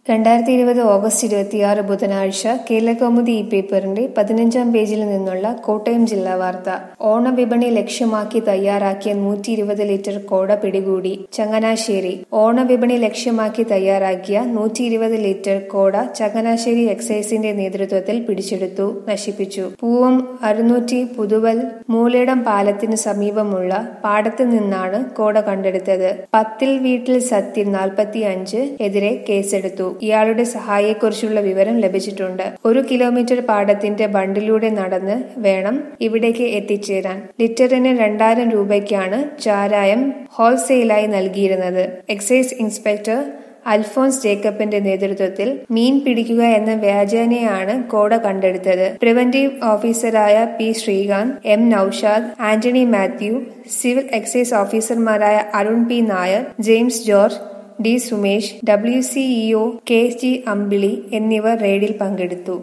രണ്ടായിരത്തി ഇരുപത് ഓഗസ്റ്റ് ഇരുപത്തിയാറ് ബുധനാഴ്ച കേരളകൗമുദി ഈ പേപ്പറിന്റെ പതിനഞ്ചാം പേജിൽ നിന്നുള്ള കോട്ടയം ജില്ലാ വാർത്ത ഓണവിപണി ലക്ഷ്യമാക്കി തയ്യാറാക്കിയ നൂറ്റി ഇരുപത് ലിറ്റർ കോട പിടികൂടി ചങ്ങനാശ്ശേരി ഓണവിപണി ലക്ഷ്യമാക്കി തയ്യാറാക്കിയ നൂറ്റി ഇരുപത് ലിറ്റർ കോട ചങ്ങനാശ്ശേരി എക്സൈസിന്റെ നേതൃത്വത്തിൽ പിടിച്ചെടുത്തു നശിപ്പിച്ചു പൂവം അറുന്നൂറ്റി പുതുവൽ മൂലയിടം പാലത്തിന് സമീപമുള്ള പാടത്ത് നിന്നാണ് കോട കണ്ടെടുത്തത് പത്തിൽ വീട്ടിൽ സത്യൻ നാൽപ്പത്തി അഞ്ച് എതിരെ കേസെടുത്തു ഇയാളുടെ സഹായിയെക്കുറിച്ചുള്ള വിവരം ലഭിച്ചിട്ടുണ്ട് ഒരു കിലോമീറ്റർ പാടത്തിന്റെ ബണ്ടിലൂടെ നടന്ന് വേണം ഇവിടേക്ക് എത്തിച്ചേരാൻ ലിറ്ററിന് രണ്ടായിരം രൂപയ്ക്കാണ് ചാരായം ഹോൾസെയിലായി നൽകിയിരുന്നത് എക്സൈസ് ഇൻസ്പെക്ടർ അൽഫോൺസ് ജേക്കബിന്റെ നേതൃത്വത്തിൽ മീൻ പിടിക്കുക എന്ന വ്യാജേനയാണ് കോട കണ്ടെടുത്തത് പ്രിവന്റീവ് ഓഫീസറായ P Srikanth M Noushad Antony Mathew civil excise ഓഫീസർമാരായ Arun P Nair James George D Sumesh W CEO K G Ambili എന്നിവർ റെയ്ഡിൽ പങ്കെടുത്തു